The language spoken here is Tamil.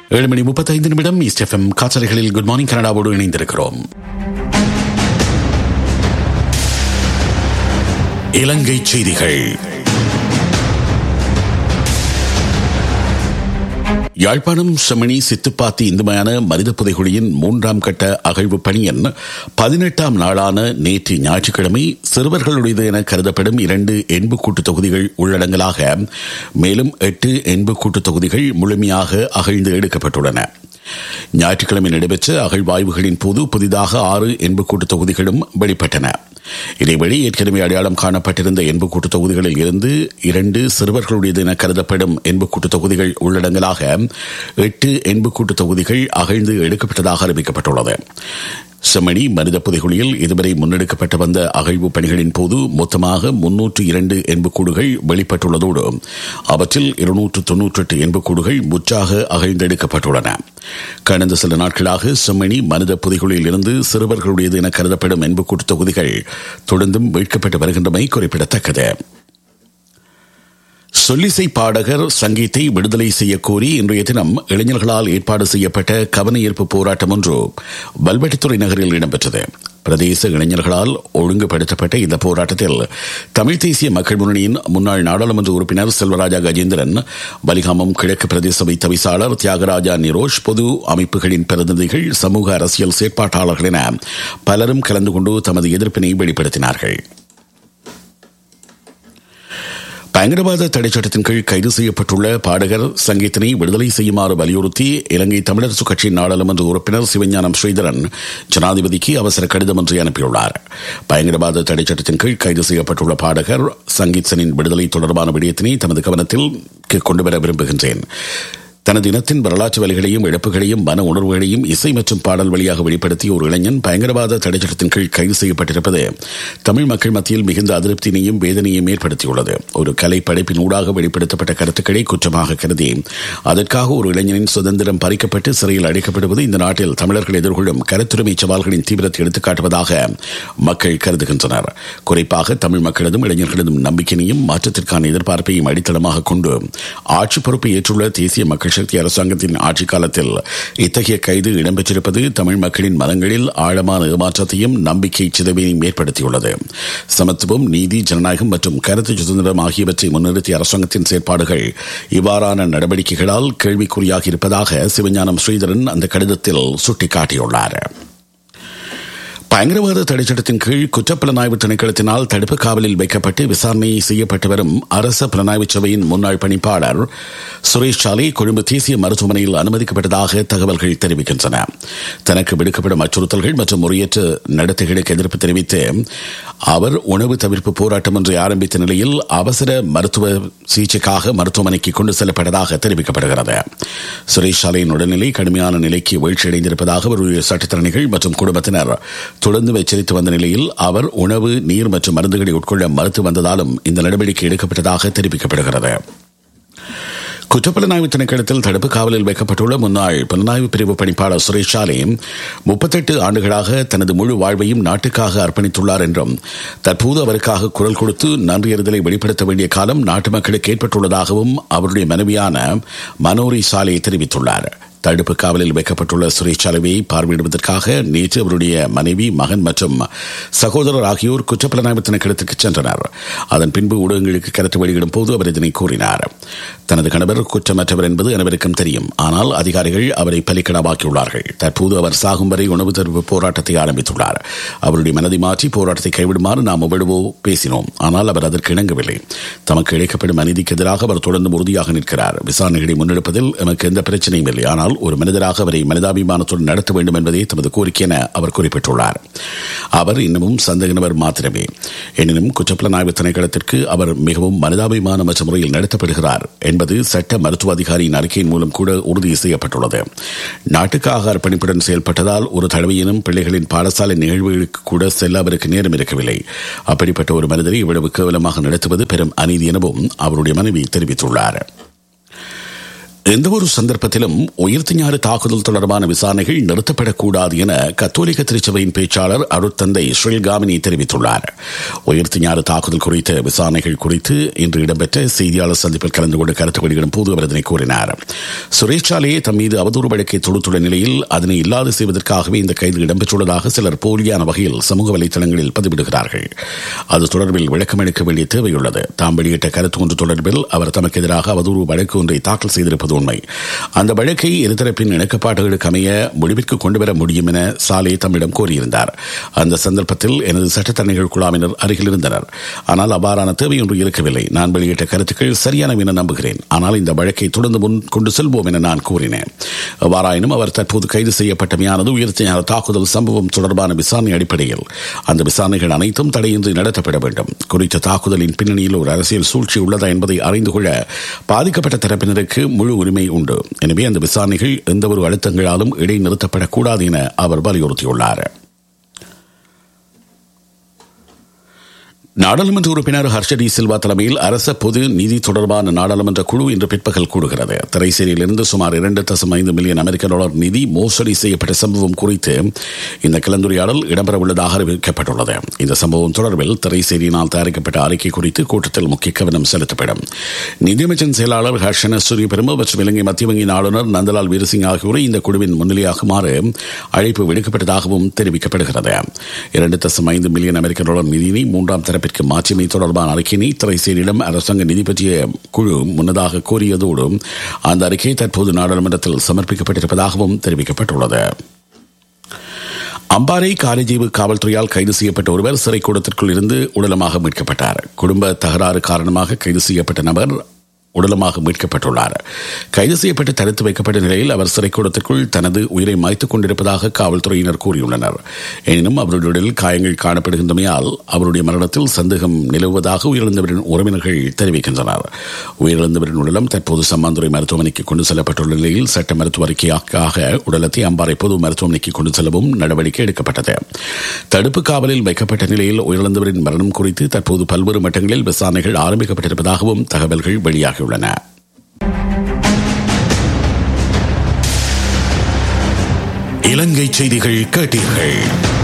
ஏழு மணி முப்பத்தைந்து நிமிடம் ஈஸ்ட் எஃப்எம் காற்றலைகளில் குட் மார்னிங் கனடாவோடு இணைந்திருக்கிறோம் இலங்கை செய்திகள் யாழ்ப்பாணம் செம்மணி சித்துப்பாத்தி இந்துமையான மனித புதைகுழியின் மூன்றாம் கட்ட அகழ்வு பணியின் பதினெட்டாம் நாளான நேற்று ஞாயிற்றுக்கிழமை சிறுவர்களுடையது என கருதப்படும் இரண்டு எண்புக்கூட்டு தொகுதிகள் உள்ளடங்கலாக மேலும் எட்டு எண்புக்கூட்டு தொகுதிகள் முழுமையாக அகழ்ந்து எடுக்கப்பட்டுள்ளன ஞாயிற்றுக்கிழமை நடைபெற்ற அகழ்வாய்வுகளின் போது புதிதாக ஆறு எண்புக்கூட்டு தொகுதிகளும் வெளிப்பட்டன இதேவழி ஏற்கனவே அடையாளம் காணப்பட்டிருந்த எண்புக்கூட்டு தொகுதிகளில் இருந்து இரண்டு சிறுவர்களுடையது என கருதப்படும் எண்புக்கூட்டு தொகுதிகள் உள்ளடங்கலாக எட்டு எண்புக்கூட்டு தொகுதிகள் அகழ்ந்து எடுக்கப்பட்டதாக அறிவிக்கப்பட்டுள்ளது செம்மணி மனித புதைகுழியில் இதுவரை முன்னெடுக்கப்பட்டு வந்த அகழ்வு பணிகளின் போது மொத்தமாக முன்னூற்று இரண்டு எண்புக்கூடுகள் வெளிப்பட்டுள்ளதோடு அவற்றில் இருநூற்று தொன்னூற்றி எட்டு எண்புக்கூடுகள் முற்றாக அகழ்ந்தெடுக்கப்பட்டுள்ளன கடந்த சில நாட்களாக செம்மணி மனித புதைகுழியில் இருந்து சிறுவர்களுடையது என கருதப்படும் எண்புக்கூட்டு தொகுதிகள் தொடர்ந்தும் மீட்கப்பட்டு வருகின்றமை குறிப்பிடத்தக்கது சொல்லிசை பாடகர் சங்கீத்தை விடுதலை செய்யக்கோரி இன்றைய தினம் இளைஞர்களால் ஏற்பாடு செய்யப்பட்ட கவன ஈர்ப்பு போராட்டம் ஒன்று வல்வெட்டித்துறை நகரில் இடம்பெற்றது பிரதேச இளைஞர்களால் ஒழுங்குபடுத்தப்பட்ட இந்த போராட்டத்தில் தமிழ் தேசிய மக்கள் முன்னணியின் முன்னாள் நாடாளுமன்ற உறுப்பினர் செல்வராஜா கஜேந்திரன் பலிகாமம் கிழக்கு பிரதேச சபை தவிசாளர் தியாகராஜா நிரோஷ் பொது அமைப்புகளின் பிரதிநிதிகள் சமூக அரசியல் செயற்பாட்டாளர்கள் என பலரும் கலந்து கொண்டு தமது எதிர்ப்பினை வெளிப்படுத்தினார்கள் பயங்கரவாத தடை சட்டத்தின் கீழ் கைது செய்யப்பட்டுள்ள பாடகர் சங்கீதனை விடுதலை செய்யுமாறு வலியுறுத்தி இலங்கை தமிழரசு கட்சியின் நாடாளுமன்ற உறுப்பினர் சிவஞானம் ஸ்ரீதரன் ஜனாதிபதிக்கு அவசர கடிதம் ஒன்றை அனுப்பியுள்ளார் பயங்கரவாத தடை சட்டத்தின் கீழ் கைது செய்யப்பட்டுள்ள பாடகர் சங்கீத்சனின் விடுதலை தொடர்பான விடயத்தினை தமது கவனத்தில் கொண்டுவர விரும்புகின்றேன் தனது இனத்தின் வரலாற்று வழிகளையும் இழப்புகளையும் மன உணர்வுகளையும் இசை மற்றும் பாடல் வழியாக வெளிப்படுத்திய ஒரு இளைஞன் பயங்கரவாத தடைச்சட்டத்தின் கீழ் கைது செய்யப்பட்டிருப்பது தமிழ் மக்கள் மத்தியில் மிகுந்த அதிருப்தியினையும் வேதனையும் ஏற்படுத்தியுள்ளது ஒரு கலை படைப்பின் ஊடாக வெளிப்படுத்தப்பட்ட கருத்துக்களை குற்றமாக கருதி அதற்காக ஒரு இளைஞனின் சுதந்திரம் பறிக்கப்பட்டு சிறையில் அடைக்கப்படுவது இந்த நாட்டில் தமிழர்கள் எதிர்கொள்ளும் கருத்துரிமை சவால்களின் தீவிரத்தை எடுத்துக்காட்டுவதாக மக்கள் கருதுகின்றனர் குறிப்பாக தமிழ் மக்களதும் இளைஞர்களதும் நம்பிக்கையையும் மாற்றத்திற்கான எதிர்பார்ப்பையும் அடித்தளமாக கொண்டு ஆட்சி பொறுப்பை ஏற்றுள்ள தேசிய மக்கள் சக்தி அரசாங்கத்தின் ஆட்சி காலத்தில் இத்தகைய கைது இடம்பெற்றிருப்பது தமிழ் மக்களின் மனங்களில் ஆழமான ஏமாற்றத்தையும் நம்பிக்கை சிதைவையும் ஏற்படுத்தியுள்ளது சமத்துவம் நீதி ஜனநாயகம் மற்றும் கருத்து சுதந்திரம் ஆகியவற்றை முன்னிறுத்திய அரசாங்கத்தின் செயற்பாடுகள் இவ்வாறான நடவடிக்கைகளால் கேள்விக்குறியாகி இருப்பதாக சிவஞானம் ஸ்ரீதரன் அந்த கடிதத்தில் சுட்டிக்காட்டியுள்ளார் பயங்கரவாத தடைச்சட்டத்தின் கீழ் குற்றப்புலனாய்வு திணைக்களத்தினால் தடுப்பு காவலில் வைக்கப்பட்டு விசாரணை செய்யப்பட்டு வரும் அரச புலனாய்வு சபையின் முன்னாள் பணிப்பாளர் சுரேஷ் சாலை கொழும்பு தேசிய மருத்துவமனையில் அனுமதிக்கப்பட்டதாக தகவல்கள் தெரிவிக்கின்றன தனக்கு விடுக்கப்படும் அச்சுறுத்தல்கள் மற்றும் முறையற்ற நடத்தைகளுக்கு எதிர்ப்பு தெரிவித்து அவர் உணவு தவிர்ப்பு போராட்டம் ஒன்றை ஆரம்பித்த நிலையில் அவசர மருத்துவ சிகிச்சைக்காக மருத்துவமனைக்கு கொண்டு செல்லப்பட்டதாக தெரிவிக்கப்படுகிறது சுரேஷ் சாலையின் உடல்நிலை கடுமையான நிலைக்கு வீழ்ச்சியடைந்திருப்பதாக அவருடைய சட்டத்திறனிகள் மற்றும் குடும்பத்தினர் தொடர்ந்து எச்சரித்து வந்த நிலையில் அவர் உணவு நீர் மற்றும் மருந்துகளை உட்கொள்ள மறுத்து வந்ததாலும் இந்த நடவடிக்கை எடுக்கப்பட்டதாக தெரிவிக்கப்படுகிறது குற்றப்புலனாய்வு திணைக்களத்தில் தடுப்பு காவலில் வைக்கப்பட்டுள்ள முன்னாள் புலனாய்வு பிரிவு பணிப்பாளர் சுரேஷ் சாலே முப்பத்தெட்டு ஆண்டுகளாக தனது முழு வாழ்வையும் நாட்டுக்காக அர்ப்பணித்துள்ளார் என்றும் தற்போது அவருக்காக குரல் கொடுத்து நன்றியறிதலை வெளிப்படுத்த வேண்டிய காலம் நாட்டு மக்களுக்கு ஏற்பட்டுள்ளதாகவும் அவருடைய மனைவியான மனோரி சாலே தெரிவித்துள்ளார் தடுப்பு காவலில் வைக்கப்பட்டுள்ள சுரேஷ் சாலையை பார்வையிடுவதற்காக நேற்று அவருடைய மனைவி மகன் மற்றும் சகோதரர் ஆகியோர் குற்றப்புலனாய்வு திணைக்களத்துக்கு சென்றனர் அதன் பின்பு ஊடகங்களுக்கு கருத்து வெளியிடும் போது அவர் இதனை கூறினார் தனது கணவர் குற்றமற்றவர் என்பது அனைவருக்கும் தெரியும் ஆனால் அதிகாரிகள் அவரை பலிக்கடமாக்கியுள்ளார்கள் தற்போது அவர் சாகும் வரை உணவு தருவு போராட்டத்தை ஆரம்பித்துள்ளார் அவருடைய மனதை மாற்றி போராட்டத்தை கைவிடுமாறு நாம் எவ்வளவோ பேசினோம் ஆனால் அவர் அதற்கு இணங்கவில்லை தமக்கு இழைக்கப்படும் அநீதிக்கு எதிராக அவர் தொடர்ந்து உறுதியாக நிற்கிறார் விசாரணைகளை முன்னெடுப்பதில் எமக்கு எந்த பிரச்சனையும் இல்லை ஆனால் ஒரு மனிதராக அவரை மனிதாபிமானத்துடன் நடத்த வேண்டும் என்பதே தமது கோரிக்கை என அவர் குறிப்பிட்டுள்ளார் அவர் இன்னமும் சந்தேக நபர் மாத்திரமே எனினும் குற்றப்புலனாய்வு திணைக்களத்திற்கு அவர் மிகவும் மனிதாபிமானமற்ற முறையில் நடத்தப்படுகிறார் என்பது சட்ட மருத்துவ அதிகாரியின் அறிக்கையின் மூலம் கூட உறுதி செய்யப்பட்டுள்ளது நாட்டுக்காக அர்ப்பணிப்புடன் செயல்பட்டதால் ஒரு தடவையினும் பிள்ளைகளின் பாடசாலை நிகழ்வுகளுக்கு கூட செல்ல அவருக்கு நேரம் இருக்கவில்லை அப்படிப்பட்ட ஒரு மனிதரை இவ்வளவு கேவலமாக நடத்துவது பெரும் அநீதி எனவும் அவருடைய மனைவி தெரிவித்துள்ளார் எந்தவொரு சந்தர்ப்பத்திலும் உயிர்த்திஞாறு தாக்குதல் தொடர்பான விசாரணைகள் நிறுத்தப்படக்கூடாது என கத்தோலிக்க திருச்சபையின் பேச்சாளர் அருட்தந்தை ஸ்ரீல்காமினி தெரிவித்துள்ளார் உயிர்த்திஞாறு தாக்குதல் குறித்த விசாரணைகள் குறித்து இன்று இடம்பெற்ற செய்தியாளர் சந்திப்பில் கலந்து கொண்டு கருத்து வெளியிடும் போது அவர் இதனை கூறினார் சுரேஷாலே தம் மீது அவதூறு வழக்கை தொடுத்துள்ள நிலையில் அதனை இல்லாது செய்வதற்காகவே இந்த கைது இடம்பெற்றுள்ளதாக சிலர் போலியான வகையில் சமூக வலைதளங்களில் பதிவிடுகிறார்கள் அது தொடர்பில் விளக்கம் அளிக்க வேண்டிய தேவையுள்ளது தாம் வெளியிட்ட கருத்து ஒன்று தொடர்பில் அவர் தமக்கு எதிராக அவதூறு வழக்கு ஒன்றை தாக்கல் செய்திருப்பது உண்மை அந்த வழக்கை இருதரப்பின் இணக்கப்பாடுகளுக்கு அமைய முடிவிற்கு கொண்டுவர முடியும் என சாலே தம்மிடம் கோரியிருந்தார் அந்த சந்தர்ப்பத்தில் எனது சட்டத்தரணிகள் குழாமினர் அருகில் இருந்தனர் ஆனால் அவ்வாறான தேவை ஒன்று இருக்கவில்லை நான் வெளியிட்ட கருத்துக்கள் சரியானவை என நம்புகிறேன் ஆனால் இந்த வழக்கை தொடர்ந்து முன் கொண்டு செல்வோம் என நான் கூறினேன் எவ்வாறாயினும் அவர் தற்போது கைது செய்யப்பட்டமையானது உயிர்த்தியான தாக்குதல் சம்பவம் தொடர்பான விசாரணை அடிப்படையில் அந்த விசாரணைகள் அனைத்தும் தடையின்றி நடத்தப்பட வேண்டும் குறித்த தாக்குதலின் பின்னணியில் ஒரு அரசியல் சூழ்ச்சி உள்ளதா என்பதை அறிந்து கொள்ள பாதிக்கப்பட்ட தரப்பினருக்கு முழு உரிமை உண்டு எனவே அந்த விசாரணைகள் எந்தவொரு அழுத்தங்களாலும் இடைநிறுத்தப்படக்கூடாது என அவர் வலியுறுத்தியுள்ளார் நாடாளுமன்ற உறுப்பினர் ஹர்ஷடி சில்வா தலைமையில் அரச பொது நிதி தொடர்பான நாடாளுமன்ற குழு இன்று பிற்பகல் கூடுகிறது திரைசேரியிலிருந்து சுமார் இரண்டு தசம் ஐந்து மில்லியன் அமெரிக்க டாலர் நிதி மோசடி செய்யப்பட்ட சம்பவம் குறித்து இந்த கலந்துரையாடல் இடம்பெறவுள்ளதாக அறிவிக்கப்பட்டுள்ளது இந்த சம்பவம் தொடர்பில் திரைசேரியினால் தயாரிக்கப்பட்ட அறிக்கை குறித்து கூட்டத்தில் முக்கிய கவனம் செலுத்தப்படும் நிதியமைச்சின் செயலாளர் ஹர்ஷன சூரிய பெரும மற்றும் இலங்கை மத்திய வங்கியின் ஆளுநர் நந்தலால் வீரசிங் ஆகியோரை இந்த குழுவின் முன்னிலையாகுமாறு அழைப்பு விடுக்கப்பட்டதாகவும் தெரிவிக்கப்படுகிறது இரண்டு தசம் ஐந்து மில்லியன் அமெரிக்க டாலர் நிதியினை மூன்றாம் தரப்பிற்கு மாற்றியமை தொடர்பான அறிக்கையினை திரைசேரியிடம் அரசாங்க நிதி பற்றிய குழு முன்னதாக கோரியதோடு அந்த அறிக்கை தற்போது நாடாளுமன்றத்தில் சமர்ப்பிக்கப்பட்டிருப்பதாகவும் தெரிவிக்கப்பட்டுள்ளது அம்பாறை காலிஜீவு காவல்துறையால் கைது செய்யப்பட்ட ஒருவர் சிறை கூடத்திற்குள் இருந்து உடலமாக மீட்கப்பட்டார் குடும்ப தகராறு காரணமாக கைது செய்யப்பட்ட நபர் உடலமாக மீட்கப்பட்டுள்ளார் கைது செய்யப்பட்டு தடுத்து வைக்கப்பட்ட நிலையில் அவர் சிறைக்கூடத்திற்குள் தனது உயிரை மாய்த்துக் கொண்டிருப்பதாக காவல்துறையினர் கூறியுள்ளனர் எனினும் அவருடைய உடலில் காயங்கள் காணப்படுகின்றமையால் அவருடைய மரணத்தில் சந்தேகம் நிலவுவதாக உயிரிழந்தவரின் உறவினர்கள் தெரிவிக்கின்றனர் உயிரிழந்தவரின் உடலம் தற்போது சம்மாந்துறை மருத்துவமனைக்கு கொண்டு செல்லப்பட்டுள்ள நிலையில் சட்ட மருத்துவ அறிக்கையாக உடலத்தை அம்பாறை பொது மருத்துவமனைக்கு கொண்டு செல்லவும் நடவடிக்கை எடுக்கப்பட்டது தடுப்பு காவலில் வைக்கப்பட்ட நிலையில் உயிரிழந்தவரின் மரணம் குறித்து தற்போது பல்வேறு மட்டங்களில் விசாரணைகள் ஆரம்பிக்கப்பட்டிருப்பதாகவும் தகவல்கள் வெளியாகியுள்ளன இலங்கை செய்திகள் கேட்டீர்கள்